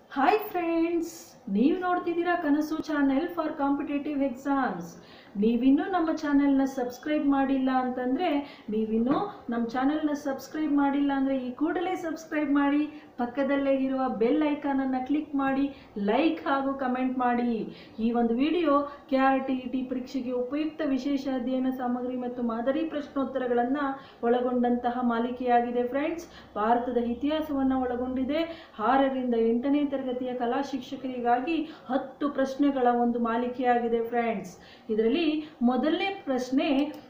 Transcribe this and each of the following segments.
hi friends ನೀವು ನೋಡ್ತಿದ್ದೀರಾ ಕನಸು ಚಾನೆಲ್ ಫಾರ್ ಕಾಂಪಿಟೇಟಿವ್ ಎಕ್ಸಾಮ್ಸ್ ನೀವಿನ್ನೂ ನಮ್ಮ ಚಾನೆಲ್ನ ಸಬ್ಸ್ಕ್ರೈಬ್ ಮಾಡಿಲ್ಲ ಅಂತಂದರೆ ನೀವಿನ್ನೂ ನಮ್ಮ ಚಾನೆಲ್ನ ಸಬ್ಸ್ಕ್ರೈಬ್ ಮಾಡಿಲ್ಲ ಅಂದರೆ ಈ ಕೂಡಲೇ ಸಬ್ಸ್ಕ್ರೈಬ್ ಮಾಡಿ ಪಕ್ಕದಲ್ಲೇ ಇರುವ ಬೆಲ್ ಐಕಾನನ್ನು ಕ್ಲಿಕ್ ಮಾಡಿ ಲೈಕ್ ಹಾಗೂ ಕಮೆಂಟ್ ಮಾಡಿ ಈ ಒಂದು video K R T T ಪರೀಕ್ಷೆಗೆ ಉಪಯುಕ್ತ ವಿಶೇಷ ಅಧ್ಯಯನ ಸಾಮಗ್ರಿ ಮತ್ತು ಮಾದರಿ ಪ್ರಶ್ನೋತ್ತರಗಳನ್ನು ಒಳಗೊಂಡಂತಹ ಮಾಲಿಕೆಯಾಗಿದೆ ಫ್ರೆಂಡ್ಸ್ ಭಾರತದ ಇತಿಹಾಸವನ್ನು ಒಳಗೊಂಡಿದೆ ಆರರಿಂದ ಎಂಟನೇ ತರಗತಿಯ ಕಲಾ ಶಿಕ್ಷಕರಿಗಾಗಿ ಹತ್ತು ಪ್ರಶ್ನೆಗಳ ಒಂದು ಮಾಲಿಕೆಯಾಗಿದೆ ಫ್ರೆಂಡ್ಸ್ ಇದರಲ್ಲಿ ಮೊದಲನೇ ಪ್ರಶ್ನೆ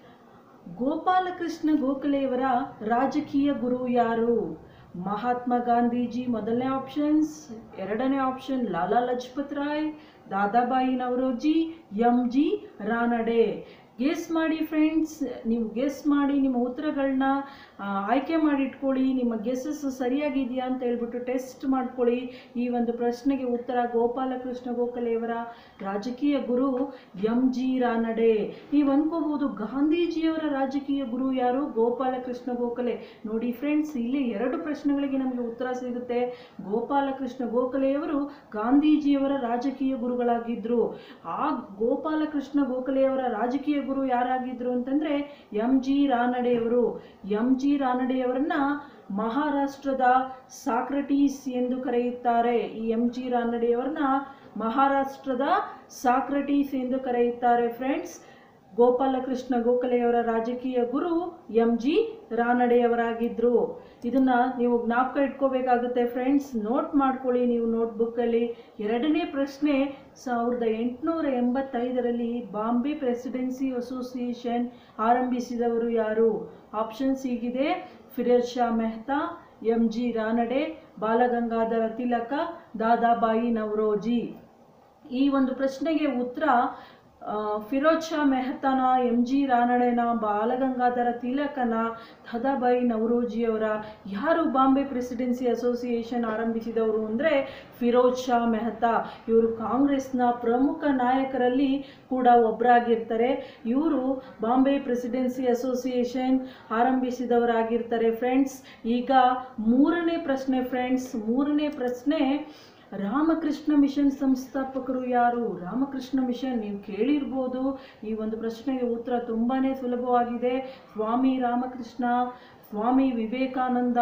ಗೋಪಾಲಕೃಷ್ಣ ಗೋಖಲೆಯವರ ರಾಜಕೀಯ ಗುರು ಯಾರು ಮಹಾತ್ಮ ಗಾಂಧೀಜಿ ಮೊದಲನೇ ಆಪ್ಷನ್ಸ್ ಎರಡನೇ option Lala Lajpat Rai Dadabhai Naoroji M G Ranade guess ಮಾಡಿ ಫ್ರೆಂಡ್ಸ್ ನೀವು ಗೆಸ್ ಮಾಡಿ ನಿಮ್ಮ ಉತ್ತರಗಳನ್ನ ಆಯ್ಕೆ ಮಾಡಿಟ್ಕೊಳ್ಳಿ ನಿಮ್ಮ ಗೆಸ್ಸಸ್ ಸರಿಯಾಗಿದೆಯಾ ಅಂತ ಹೇಳ್ಬಿಟ್ಟು ಟೆಸ್ಟ್ ಮಾಡ್ಕೊಳ್ಳಿ ಈ ಒಂದು ಪ್ರಶ್ನೆಗೆ ಉತ್ತರ ಗೋಪಾಲಕೃಷ್ಣ ಗೋಖಲೆಯವರ ರಾಜಕೀಯ ಗುರು ಎಂ ಜಿ ರಾನಡೆ ನೀವು ಅನ್ಕೋಬಹುದು ಗಾಂಧೀಜಿಯವರ ರಾಜಕೀಯ ಗುರು ಯಾರು ಗೋಪಾಲಕೃಷ್ಣ ಗೋಖಲೆ ನೋಡಿ ಫ್ರೆಂಡ್ಸ್ ಇಲ್ಲಿ ಎರಡು ಪ್ರಶ್ನೆಗಳಿಗೆ ನಮಗೆ ಉತ್ತರ ಸಿಗುತ್ತೆ ಗೋಪಾಲಕೃಷ್ಣ ಗೋಖಲೆಯವರು ಗಾಂಧೀಜಿಯವರ ರಾಜಕೀಯ ಗುರುಗಳಾಗಿದ್ದರು ಆ ಗೋಪಾಲಕೃಷ್ಣ ಗೋಖಲೆಯವರ ರಾಜಕೀಯ ಗುರು ಯಾರಾಗಿದ್ರು ಅಂತಂದ್ರೆ ಎಂ ಜಿ ರಾನಡೆಯವರು ಎಂ ಜಿ ರಾನಡೆಯವರನ್ನ ಮಹಾರಾಷ್ಟ್ರದ ಸಾಕ್ರಟೀಸ್ ಎಂದು ಕರೆಯುತ್ತಾರೆ ಈ ಎಂ ಜಿ ರಾನಡೆಯವರನ್ನ ಮಹಾರಾಷ್ಟ್ರದ ಸಾಕ್ರಟೀಸ್ ಎಂದು ಕರೆಯುತ್ತಾರೆ ಫ್ರೆಂಡ್ಸ್ ಗೋಪಾಲಕೃಷ್ಣ ಗೋಖಲೆಯವರ ರಾಜಕೀಯ ಗುರು ಎಂ ಜಿ ರಾನಡೆಯವರಾಗಿದ್ದರು ಇದನ್ನ ನೀವು ಜ್ಞಾಪಕ ಇಟ್ಕೋಬೇಕಾಗುತ್ತೆ ಫ್ರೆಂಡ್ಸ್ ನೋಟ್ ಮಾಡ್ಕೊಳ್ಳಿ ನೀವು ನೋಟ್ಬುಕ್ಕಲ್ಲಿ ಎರಡನೇ ಪ್ರಶ್ನೆ ಸಾವಿರದ ಎಂಟುನೂರ ಎಂಬತ್ತೈದರಲ್ಲಿ ಬಾಂಬೆ ಪ್ರೆಸಿಡೆನ್ಸಿ ಅಸೋಸಿಯೇಷನ್ ಆರಂಭಿಸಿದವರು ಯಾರು ಆಪ್ಷನ್ಸ್ ಹೀಗಿದೆ ಫಿರೋಜ್ ಶಾ ಮೆಹ್ತಾ ಎಂ ಜಿ ರಾನಡೆ ಬಾಲಗಂಗಾಧರ ತಿಲಕ ದಾದಾಬಾಯಿ ನವರೋಜಿ ಈ ಒಂದು ಪ್ರಶ್ನೆಗೆ ಉತ್ತರ ಆ, ಫಿರೋಜ್ ಶಾ ಮೆಹತಾನ ಎಂ ಜಿ ರಾನಡೆನ ಬಾಲಗಂಗಾಧರ ತಿಲಕನ ದಾದಾಬಾಯಿ ನವರೋಜಿಯವರ ಯಾರು ಬಾಂಬೆ ಪ್ರೆಸಿಡೆನ್ಸಿ ಅಸೋಸಿಯೇಷನ್ ಆರಂಭಿಸಿದವರು ಅಂದರೆ ಫಿರೋಜ್ ಶಾ ಮೆಹತಾ ಇವರು ಕಾಂಗ್ರೆಸ್ನ ಪ್ರಮುಖ ನಾಯಕರಲ್ಲಿ ಕೂಡ ಒಬ್ಬರಾಗಿರ್ತಾರೆ ಇವರು ಬಾಂಬೆ ಪ್ರೆಸಿಡೆನ್ಸಿ ಅಸೋಸಿಯೇಷನ್ ಆರಂಭಿಸಿದವರಾಗಿರ್ತಾರೆ ಫ್ರೆಂಡ್ಸ್ ಈಗ ಮೂರನೇ ಪ್ರಶ್ನೆ ಫ್ರೆಂಡ್ಸ್ ಮೂರನೇ ಪ್ರಶ್ನೆ ರಾಮಕೃಷ್ಣ ಮಿಷನ್ ಸಂಸ್ಥಾಪಕರು ಯಾರು ರಾಮಕೃಷ್ಣ ಮಿಷನ್ ನೀವು ಕೇಳಿರ್ಬೋದು ಈ ಒಂದು ಪ್ರಶ್ನೆಗೆ ಉತ್ತರ ತುಂಬಾನೇ ಸುಲಭವಾಗಿದೆ ಸ್ವಾಮಿ ರಾಮಕೃಷ್ಣ ಸ್ವಾಮಿ ವಿವೇಕಾನಂದ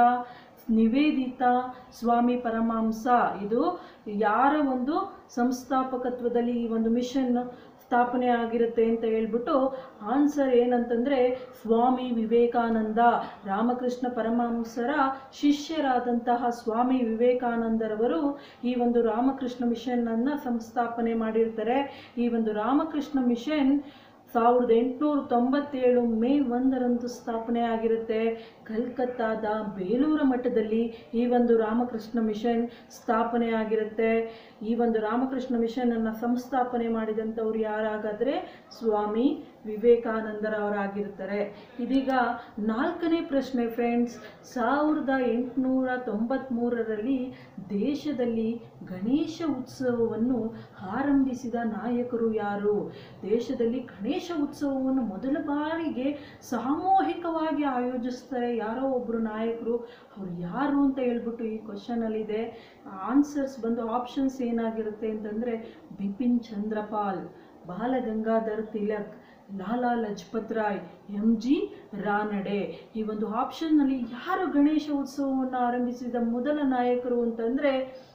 ನಿವೇದಿತ ಸ್ವಾಮಿ ಪರಮಹಂಸ ಇದು ಯಾರ ಒಂದು ಸಂಸ್ಥಾಪಕತ್ವದಲ್ಲಿ ಈ ಒಂದು ಮಿಷನ್ ಸ್ಥಾಪನೆ ಆಗಿರುತ್ತೆ ಅಂತ ಹೇಳ್ಬಿಟ್ಟು ಆನ್ಸರ್ ಏನಂತಂದ್ರೆ ಸ್ವಾಮಿ ವಿವೇಕಾನಂದ ರಾಮಕೃಷ್ಣ ಪರಮಹಂಸರ ಶಿಷ್ಯರಾದಂತಹ ಸ್ವಾಮಿ ವಿವೇಕಾನಂದರವರು ಈ ಒಂದು ರಾಮಕೃಷ್ಣ ಮಿಷನ್ ಅನ್ನ ಸಂಸ್ಥಾಪನೆ ಮಾಡಿರ್ತಾರೆ ಈ ಒಂದು ರಾಮಕೃಷ್ಣ ಮಿಷನ್ ಸಾವಿರದ ಎಂಟುನೂರ ತೊಂಬತ್ತೇಳು ಮೇ ಒಂದರಂದು ಸ್ಥಾಪನೆ ಆಗಿರುತ್ತೆ ಕಲ್ಕತ್ತಾದ ಬೇಲೂರ ಮಠದಲ್ಲಿ ಈ ಒಂದು ರಾಮಕೃಷ್ಣ ಮಿಷನ್ ಸ್ಥಾಪನೆ ಆಗಿರುತ್ತೆ ಈ ಒಂದು ರಾಮಕೃಷ್ಣ ಮಿಷನ್ ಅನ್ನ ಸಂಸ್ಥಾಪನೆ ಮಾಡಿದಂಥವ್ರು ಯಾರಾಗಾದ್ರೆ ಸ್ವಾಮಿ ವಿವೇಕಾನಂದರವರಾಗಿರ್ತಾರೆ ಇದೀಗ ನಾಲ್ಕನೇ ಪ್ರಶ್ನೆ ಫ್ರೆಂಡ್ಸ್ ಸಾವಿರದ ಎಂಟುನೂರ ತೊಂಬತ್ತ್ಮೂರರಲ್ಲಿ ದೇಶದಲ್ಲಿ ಗಣೇಶ ಉತ್ಸವವನ್ನು ಆರಂಭಿಸಿದ ನಾಯಕರು ಯಾರು ದೇಶದಲ್ಲಿ ಗಣೇಶ ಉತ್ಸವವನ್ನು ಮೊದಲ ಬಾರಿಗೆ ಸಾಮೂಹಿಕವಾಗಿ ಆಯೋಜಿಸ್ತಾರೆ ಯಾರೋ ಒಬ್ಬರು ನಾಯಕರು ಅವ್ರು ಯಾರು ಅಂತ ಹೇಳ್ಬಿಟ್ಟು ಈ ಕ್ವಶನಲ್ಲಿದೆ ಆನ್ಸರ್ಸ್ ಬಂದು ಆಪ್ಷನ್ಸ್ ಏನಾಗಿರುತ್ತೆ ಅಂತಂದರೆ ಬಿಪಿನ್ ಚಂದ್ರಪಾಲ್ ಬಾಲಗಂಗಾಧರ್ ತಿಲಕ್ ಲಾಲಾ ಲಜಪತ್ ರಾಯ್ ಎಂ ಜಿ ರಾನಡೆ ಈ ಒಂದು ಆಪ್ಷನ್ನಲ್ಲಿ ಯಾರು ಗಣೇಶ ಉತ್ಸವವನ್ನು ಆರಂಭಿಸಿದ ಮೊದಲ ನಾಯಕರು ಅಂತಂದರೆ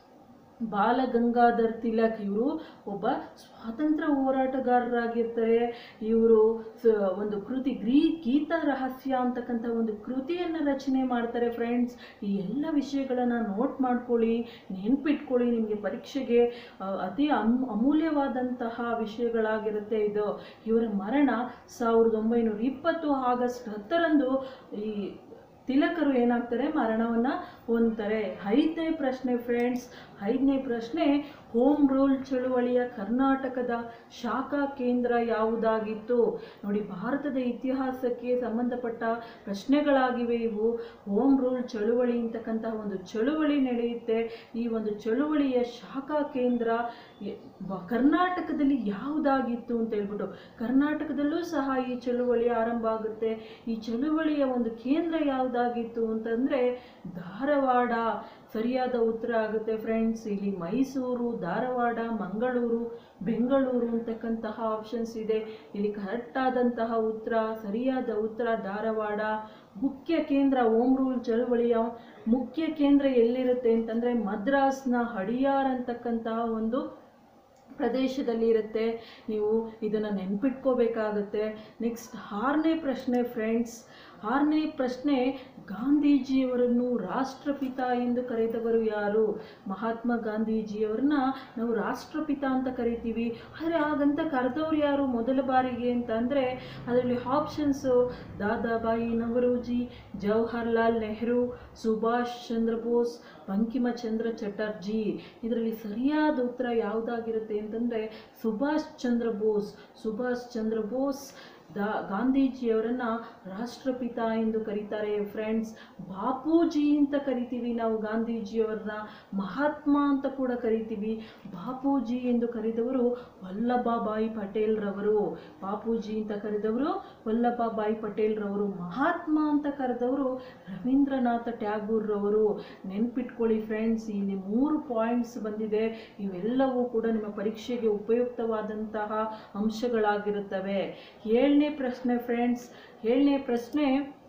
ಬಾಲಗಂಗಾಧರ್ ತಿಲಕ್ ಇವರು ಒಬ್ಬ ಸ್ವಾತಂತ್ರ್ಯ ಹೋರಾಟಗಾರರಾಗಿರ್ತಾರೆ ಇವರು ಒಂದು ಕೃತಿ ಗ್ರೀ ಗೀತ ರಹಸ್ಯ ಅಂತಕ್ಕಂಥ ಒಂದು ಕೃತಿಯನ್ನು ರಚನೆ ಮಾಡ್ತಾರೆ ಫ್ರೆಂಡ್ಸ್ ಈ ಎಲ್ಲ ವಿಷಯಗಳನ್ನು ನೋಟ್ ಮಾಡ್ಕೊಳ್ಳಿ ನೆನ್ಪಿಟ್ಕೊಳ್ಳಿ ನಿಮಗೆ ಪರೀಕ್ಷೆಗೆ ಆ, ಅತಿ ಅಮ್ ಅಮೂಲ್ಯವಾದಂತಹ ವಿಷಯಗಳಾಗಿರುತ್ತೆ ಇದು ಇವರ ಮರಣ ಸಾವಿರದ ಒಂಬೈನೂರ ಇಪ್ಪತ್ತು ಆಗಸ್ಟ್ ಹತ್ತರಂದು ಈ ತಿಲಕರು ಏನಾಗ್ತಾರೆ ಮರಣವನ್ನ ಹೊಂದ್ತಾರೆ ಐದನೇ ಪ್ರಶ್ನೆ ಫ್ರೆಂಡ್ಸ್ ಐದನೇ ಪ್ರಶ್ನೆ ಹೋಮ್ ರೂಲ್ ಚಳುವಳಿಯ ಕರ್ನಾಟಕದ ಶಾಖಾ ಕೇಂದ್ರ ಯಾವುದಾಗಿತ್ತು ನೋಡಿ ಭಾರತದ ಇತಿಹಾಸಕ್ಕೆ ಸಂಬಂಧಪಟ್ಟ ಪ್ರಶ್ನೆಗಳಾಗಿವೆ ಇವು ಹೋಮ್ ರೂಲ್ ಚಳುವಳಿ ಅಂತಕ್ಕಂತಹ ಒಂದು ಚಳುವಳಿ ನಡೆಯುತ್ತೆ ಈ ಒಂದು ಚಳುವಳಿಯ ಶಾಖಾ ಕೇಂದ್ರ ಎ- ಬ- ಕರ್ನಾಟಕದಲ್ಲಿ ಯಾವುದಾಗಿತ್ತು ಅಂತ ಹೇಳ್ಬಿಟ್ಟು ಕರ್ನಾಟಕದಲ್ಲೂ ಸಹ ಈ ಚಳುವಳಿ ಆರಂಭ ಆಗುತ್ತೆ ಈ ಚಳುವಳಿಯ ಒಂದು ಕೇಂದ್ರ ಯಾವುದಾಗಿತ್ತು ಅಂತಂದ್ರೆ ಧಾರವಾಡ ಸರಿಯಾದ ಉತ್ತರ ಆಗುತ್ತೆ ಫ್ರೆಂಡ್ಸ್ ಇಲ್ಲಿ ಮೈಸೂರು ಧಾರವಾಡ ಮಂಗಳೂರು ಬೆಂಗಳೂರು ಅಂತಕ್ಕಂತಹ ಆಪ್ಷನ್ಸ್ ಇದೆ ಇಲ್ಲಿ ಕರೆಕ್ಟ್ ಆದಂತಹ ಉತ್ತರ ಸರಿಯಾದ ಉತ್ತರ ಧಾರವಾಡ ಮುಖ್ಯ ಕೇಂದ್ರ ಓಮ್ ರೂಲ್ ಚಳುವಳಿಯ ಮುಖ್ಯ ಕೇಂದ್ರ ಎಲ್ಲಿರುತ್ತೆ ಅಂತಂದ್ರೆ ಮದ್ರಾಸ್ನ ಹಡಿಯಾರ್ ಅಂತಕ್ಕಂತಹ ಒಂದು ಪ್ರದೇಶದಲ್ಲಿ ಇರುತ್ತೆ ನೀವು ಇದನ್ನು ನೆನ್ಪಿಟ್ಕೋಬೇಕಾಗುತ್ತೆ ನೆಕ್ಸ್ಟ್ ಆರನೇ ಪ್ರಶ್ನೆ ಫ್ರೆಂಡ್ಸ್ ಆರನೇ ಪ್ರಶ್ನೆ ಗಾಂಧೀಜಿಯವರನ್ನು ರಾಷ್ಟ್ರಪಿತ ಎಂದು ಕರೆದವರು ಯಾರು ಮಹಾತ್ಮ ಗಾಂಧೀಜಿಯವರನ್ನ ನಾವು ರಾಷ್ಟ್ರಪಿತ ಅಂತ ಕರಿತೀವಿ ಆದರೆ ಹಾಗಂತ ಕರೆದವ್ರು ಯಾರು ಮೊದಲ ಬಾರಿಗೆ ಅಂತ ಅಂದರೆ ಅದರಲ್ಲಿ ಆಪ್ಷನ್ಸು ದಾದಾಬಾಯಿ ನವರೋಜಿ ಜವಾಹರ್ಲಾಲ್ ನೆಹರು ಸುಭಾಷ್ ಚಂದ್ರ ಬೋಸ್ ಬಂಕಿಮಚಂದ್ರ ಚಟರ್ಜಿ ಇದರಲ್ಲಿ ಸರಿಯಾದ ಉತ್ತರ ಯಾವುದಾಗಿರುತ್ತೆ ಅಂತಂದರೆ ಸುಭಾಷ್ ಚಂದ್ರ ಬೋಸ್ ಸುಭಾಷ್ ಚಂದ್ರ ಬೋಸ್ ದಾ ಗಾಂಧೀಜಿಯವರನ್ನ ರಾಷ್ಟ್ರಪಿತ ಎಂದು ಕರೀತಾರೆ ಫ್ರೆಂಡ್ಸ್ ಬಾಪೂಜಿ ಅಂತ ಕರಿತೀವಿ ನಾವು ಗಾಂಧೀಜಿಯವರನ್ನ ಮಹಾತ್ಮ ಅಂತ ಕೂಡ ಕರಿತೀವಿ ಬಾಪೂಜಿ ಎಂದು ಕರೆದವರು ವಲ್ಲಭಭಾಯಿ ಪಟೇಲ್ರವರು ಬಾಪೂಜಿ ಅಂತ ಕರೆದವರು ವಲ್ಲಭಭಾಯಿ ಪಟೇಲ್ರವರು ಮಹಾತ್ಮ ಅಂತ ಕರೆದವರು ರವೀಂದ್ರನಾಥ ಟ್ಯಾಗೂರ್ರವರು ನೆನ್ಪಿಟ್ಕೊಳ್ಳಿ ಫ್ರೆಂಡ್ಸ್ ಇಲ್ಲಿ ಮೂರು ಪಾಯಿಂಟ್ಸ್ ಬಂದಿದೆ ಇವೆಲ್ಲವೂ ಕೂಡ ನಿಮ್ಮ ಪರೀಕ್ಷೆಗೆ ಉಪಯುಕ್ತವಾದಂತಹ ಅಂಶಗಳಾಗಿರುತ್ತವೆ ಏಳನೇ ಪ್ರಶ್ನೆ ಫ್ರೆಂಡ್ಸ್ ಏಳನೇ ಪ್ರಶ್ನೆ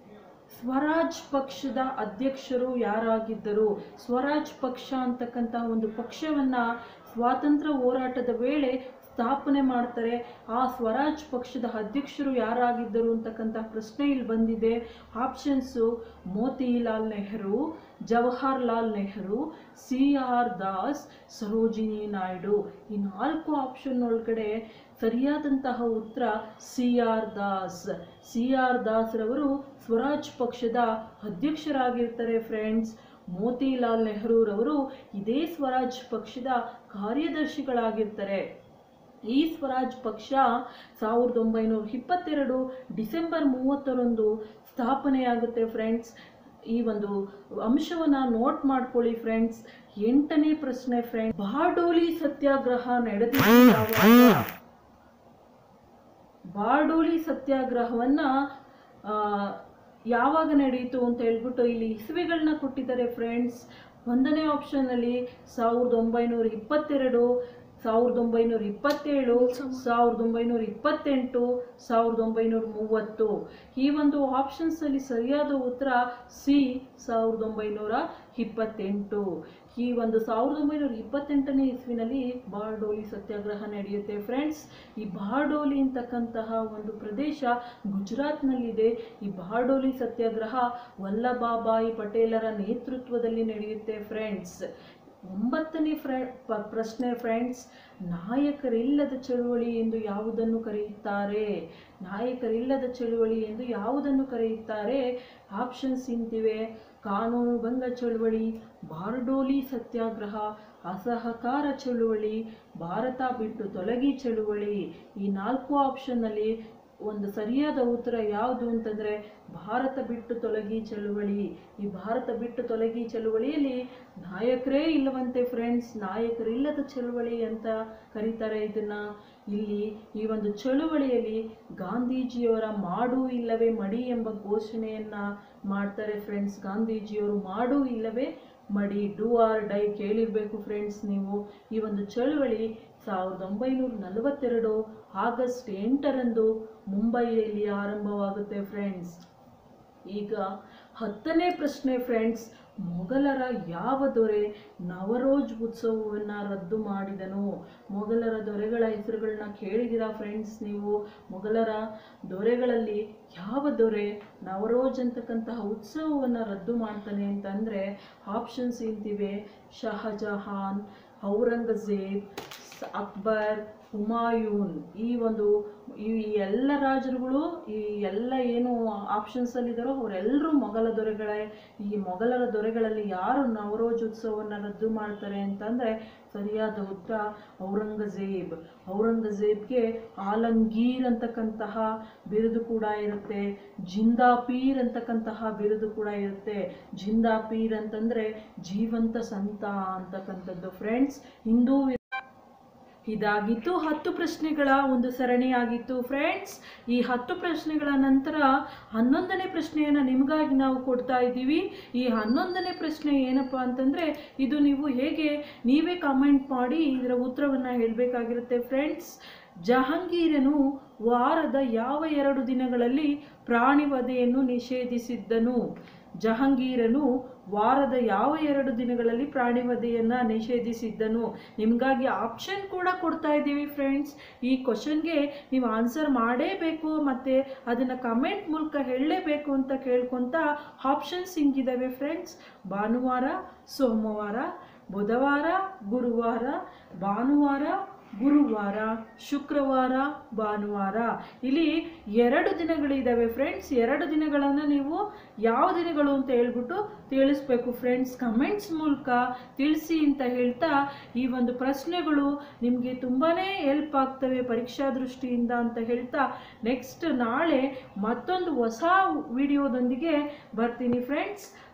ಸ್ವರಾಜ್ ಪಕ್ಷದ ಅಧ್ಯಕ್ಷರು ಯಾರಾಗಿದ್ದರು ಸ್ವರಾಜ್ ಪಕ್ಷ ಅಂತಕ್ಕಂತಹ ಒಂದು ಪಕ್ಷವನ್ನ ಸ್ವಾತಂತ್ರ್ಯ ಹೋರಾಟದ ವೇಳೆ ಸ್ಥಾಪನೆ ಮಾಡ್ತಾರೆ ಆ ಸ್ವರಾಜ್ ಪಕ್ಷದ ಅಧ್ಯಕ್ಷರು ಯಾರಾಗಿದ್ದರು ಅಂತಕ್ಕಂಥ ಪ್ರಶ್ನೆ ಇಲ್ಲಿ ಬಂದಿದೆ options Motilal Nehru Jawaharlal Nehru C R Das Sarojini Naidu ಈ ನಾಲ್ಕು ಆಪ್ಷನ್ ಒಳಗಡೆ ಸರಿಯಾದಂತಹ ಉತ್ತರ C R Das C R Das ರವರು ಸ್ವರಾಜ್ ಪಕ್ಷದ ಅಧ್ಯಕ್ಷರಾಗಿರ್ತಾರೆ ಫ್ರೆಂಡ್ಸ್ ಮೋತಿಲಾಲ್ ನೆಹರೂರವರು ಇದೇ ಸ್ವರಾಜ್ ಪಕ್ಷದ ಕಾರ್ಯದರ್ಶಿಗಳಾಗಿರ್ತಾರೆ ಈ ಸ್ವರಾಜ್ ಪಕ್ಷ ಸಾವಿರದ ಒಂಬೈನೂರ ಇಪ್ಪತ್ತೆರಡು ಡಿಸೆಂಬರ್ ಮೂವತ್ತರಂದು ಸ್ಥಾಪನೆಯಾಗುತ್ತೆ ಫ್ರೆಂಡ್ಸ್ ಈ ಒಂದು ಅಂಶವನ್ನ ನೋಟ್ ಮಾಡ್ಕೊಳ್ಳಿ ಫ್ರೆಂಡ್ಸ್ ಎಂಟನೇ ಪ್ರಶ್ನೆ ಫ್ರೆಂಡ್ ಬಾರ್ಡೋಲಿ ಸತ್ಯಾಗ್ರಹ ನಡೆದಿದ್ದು ಯಾವಾಗ ಬಾರ್ಡೋಲಿ ಸತ್ಯಾಗ್ರಹವನ್ನ ಆ, ಯಾವಾಗ ನಡೆಯಿತು ಅಂತ ಹೇಳ್ಬಿಟ್ಟು ಇಲ್ಲಿ ಇಸುವೆಗಳನ್ನ ಕೊಟ್ಟಿದ್ದಾರೆ ಫ್ರೆಂಡ್ಸ್ ಒಂದನೇ ಆಪ್ಷನಲ್ಲಿ ಸಾವಿರದ ಒಂಬೈನೂರ ಇಪ್ಪತ್ತೆರಡು ಸಾವಿರದ ಒಂಬೈನೂರ ಇಪ್ಪತ್ತೇಳು ಸಾವಿರದ ಒಂಬೈನೂರ ಇಪ್ಪತ್ತೆಂಟು ಸಾವಿರದ ಒಂಬೈನೂರ ಮೂವತ್ತು ಈ ಒಂದು ಆಪ್ಷನ್ಸಲ್ಲಿ ಸರಿಯಾದ ಉತ್ತರ ಸಿ ಸಾವಿರದ ಒಂಬೈನೂರ ಇಪ್ಪತ್ತೆಂಟು ಈ ಒಂದು ಸಾವಿರದ ಒಂಬೈನೂರ ಇಪ್ಪತ್ತೆಂಟನೇ ಇಸ್ವಿನಲ್ಲಿ ಬಾರ್ಡೋಲಿ ಸತ್ಯಾಗ್ರಹ ನಡೆಯುತ್ತೆ ಫ್ರೆಂಡ್ಸ್ ಈ ಬಾರ್ಡೋಲಿ ಅಂತಕ್ಕಂತಹ ಒಂದು ಪ್ರದೇಶ ಗುಜರಾತ್ನಲ್ಲಿದೆ ಈ ಬಾರ್ಡೋಲಿ ಸತ್ಯಾಗ್ರಹ ವಲ್ಲಭಾಬಾಯಿ ಪಟೇಲರ ನೇತೃತ್ವದಲ್ಲಿ ನಡೆಯುತ್ತೆ ಫ್ರೆಂಡ್ಸ್ ಒಂಬತ್ತನೇ ಫ್ರೆ ಪ- ಪ್ರಶ್ನೆ ಫ್ರೆಂಡ್ಸ್ ನಾಯಕರಿಲ್ಲದ ಚಳುವಳಿ ಎಂದು ಯಾವುದನ್ನು ಕರೆಯುತ್ತಾರೆ ನಾಯಕರಿಲ್ಲದ ಚಳುವಳಿ ಎಂದು ಯಾವುದನ್ನು ಕರೆಯುತ್ತಾರೆ ಆಪ್ಷನ್ಸ್ ಇಂತಿವೆ ಕಾನೂನು ಭಂಗ ಚಳುವಳಿ ಬಾರ್ಡೋಲಿ ಸತ್ಯಾಗ್ರಹ ಅಸಹಕಾರ ಚಳುವಳಿ ಭಾರತ ಬಿಟ್ಟು ತೊಲಗಿ ಚಳುವಳಿ ಈ ನಾಲ್ಕು ಆಪ್ಷನ್ನಲ್ಲಿ ಒಂದು ಸರಿಯಾದ ಉತ್ತರ ಯಾವುದು ಅಂತಂದರೆ ಭಾರತ ಬಿಟ್ಟು ತೊಲಗಿ ಚಳುವಳಿ ಈ ಭಾರತ ಬಿಟ್ಟು ತೊಲಗಿ ಚಳುವಳಿಯಲ್ಲಿ ನಾಯಕರೇ ಇಲ್ಲವಂತೆ ಫ್ರೆಂಡ್ಸ್ ನಾಯಕರಿಲ್ಲದ ಚಳುವಳಿ ಅಂತ ಕರೀತಾರೆ ಇದನ್ನ ಇಲ್ಲಿ ಈ ಒಂದು ಚಳುವಳಿಯಲ್ಲಿ ಗಾಂಧೀಜಿಯವರ ಮಾಡು ಇಲ್ಲವೇ ಮಡಿ ಎಂಬ ಘೋಷಣೆಯನ್ನ ಮಾಡ್ತಾರೆ ಫ್ರೆಂಡ್ಸ್ ಗಾಂಧೀಜಿಯವರು ಮಾಡು ಇಲ್ಲವೇ ಮಡಿ ಡೂ ಆರ್ ಡೈ ಕೇಳಿರ್ಬೇಕು ಫ್ರೆಂಡ್ಸ್ ನೀವು ಈ ಒಂದು ಚಳುವಳಿ ಸಾವಿರದ ಒಂಬೈನೂರ ನಲವತ್ತೆರಡು ಆಗಸ್ಟ್ ಎಂಟರಂದು ಮುಂಬೈಯಲ್ಲಿ ಆರಂಭವಾಗುತ್ತೆ ಫ್ರೆಂಡ್ಸ್ ಈಗ ಹತ್ತನೇ ಪ್ರಶ್ನೆ ಫ್ರೆಂಡ್ಸ್ ಮೊಘಲರ ಯಾವ ದೊರೆ ನವರೋಜ್ ಉತ್ಸವವನ್ನು ರದ್ದು ಮಾಡಿದನು ಮೊಘಲರ ದೊರೆಗಳ ಹೆಸರುಗಳನ್ನ ಕೇಳಿದ್ದೀರಾ ಫ್ರೆಂಡ್ಸ್ ನೀವು ಮೊಘಲರ ದೊರೆಗಳಲ್ಲಿ ಯಾವ ದೊರೆ ನವರೋಜ್ ಅಂತಕ್ಕಂತಹ ಉತ್ಸವವನ್ನು ರದ್ದು ಮಾಡ್ತಾನೆ ಅಂತಂದರೆ ಆಪ್ಷನ್ಸ್ ಇಂತಿವೆ ಶಹಜಹಾನ್ ಔರಂಗಜೇಬ್ ಸ- ಅಕ್ಬರ್ ಹುಮಾಯೂನ್ ಈ ಒಂದು ಈ ಎಲ್ಲ ರಾಜರುಗಳು ಈ ಎಲ್ಲ ಏನು ಆಪ್ಷನ್ಸ್ ಅಲ್ಲಿ ಇದ್ದಾರೋ ಅವರೆಲ್ಲರೂ ಮೊಘಲ ದೊರೆಗಳೇ ಈ ಮೊಘಲರ ದೊರೆಗಳಲ್ಲಿ ಯಾರು ನವರೋಜ್ ಉತ್ಸವವನ್ನು ರದ್ದು ಮಾಡ್ತಾರೆ ಅಂತಂದ್ರೆ ಸರಿಯಾದ ಉತ್ತರ ಔರಂಗಜೇಬ್ ಔರಂಗಜೇಬ್ಗೆ ಆಲಂಗೀರ್ ಅಂತಕ್ಕಂತಹ ಬಿರುದು ಕೂಡ ಇರುತ್ತೆ ಜಿಂದಾಪೀರ್ ಅಂತಕ್ಕಂತಹ ಬಿರುದು ಕೂಡ ಇರುತ್ತೆ ಜಿಂದಾಪೀರ್ ಅಂತಂದ್ರೆ ಜೀವಂತ ಸಂತ ಅಂತಕ್ಕಂಥದ್ದು ಫ್ರೆಂಡ್ಸ್ ಹಿಂದೂ ಇದಾಗಿತ್ತು ಹತ್ತು ಪ್ರಶ್ನೆಗಳ ಒಂದು ಸರಣಿಯಾಗಿತ್ತು ಫ್ರೆಂಡ್ಸ್ ಈ ಹತ್ತು ಪ್ರಶ್ನೆಗಳ ನಂತರ ಹನ್ನೊಂದನೇ ಪ್ರಶ್ನೆಯನ್ನು ನಿಮಗಾಗಿ ನಾವು ಕೊಡ್ತಾ ಇದ್ದೀವಿ ಈ ಹನ್ನೊಂದನೇ ಪ್ರಶ್ನೆ ಏನಪ್ಪ ಅಂತಂದರೆ ಇದು ನೀವು ಹೇಗೆ ನೀವೇ ಕಮೆಂಟ್ ಮಾಡಿ ಇದರ ಉತ್ತರವನ್ನು ಹೇಳಬೇಕಾಗಿರುತ್ತೆ ಫ್ರೆಂಡ್ಸ್ ಜಹಾಂಗೀರನು ವಾರದ ಯಾವ ಎರಡು ದಿನಗಳಲ್ಲಿ ಪ್ರಾಣಿವಧೆಯನ್ನು ನಿಷೇಧಿಸಿದ್ದನು ಜಹಾಂಗೀರನು ವಾರದ ಯಾವ ಎರಡು ದಿನಗಳಲ್ಲಿ ಪ್ರಾಣಿವಧೆಯನ್ನು ನಿಷೇಧಿಸಿದ್ದನು ನಿಮಗಾಗಿ ಆಪ್ಷನ್ ಕೂಡ ಕೊಡ್ತಾ ಇದ್ದೀವಿ ಫ್ರೆಂಡ್ಸ್ ಈ ಕ್ವಶನ್ಗೆ ನೀವು ಆನ್ಸರ್ ಮಾಡೇಬೇಕು ಮತ್ತು ಅದನ್ನು ಕಮೆಂಟ್ ಮೂಲಕ ಹೇಳಲೇಬೇಕು ಅಂತ ಕೇಳ್ಕೊತ ಆಪ್ಷನ್ಸ್ ಹಿಂಗಿದ್ದಾವೆ ಫ್ರೆಂಡ್ಸ್ ಭಾನುವಾರ ಸೋಮವಾರ ಬುಧವಾರ ಗುರುವಾರ ಭಾನುವಾರ ಗುರುವಾರ ಶುಕ್ರವಾರ ಭಾನುವಾರ ಇಲ್ಲಿ ಎರಡು ದಿನಗಳಿದ್ದಾವೆ ಫ್ರೆಂಡ್ಸ್ ಎರಡು ದಿನಗಳನ್ನು ನೀವು ಯಾವ ದಿನಗಳು ಅಂತ ಹೇಳ್ಬಿಟ್ಟು ತಿಳಿಸ್ಬೇಕು ಫ್ರೆಂಡ್ಸ್ ಕಮೆಂಟ್ಸ್ ಮೂಲಕ ತಿಳಿಸಿ ಅಂತ ಹೇಳ್ತಾ ಈ ಒಂದು ಪ್ರಶ್ನೆಗಳು ನಿಮಗೆ ತುಂಬಾ ಹೆಲ್ಪ್ ಆಗ್ತವೆ ಪರೀಕ್ಷಾ ದೃಷ್ಟಿಯಿಂದ ಅಂತ ಹೇಳ್ತಾ ನೆಕ್ಸ್ಟ್ ನಾಳೆ ಮತ್ತೊಂದು ಹೊಸ ವಿಡಿಯೋದೊಂದಿಗೆ ಬರ್ತೀನಿ ಫ್ರೆಂಡ್ಸ್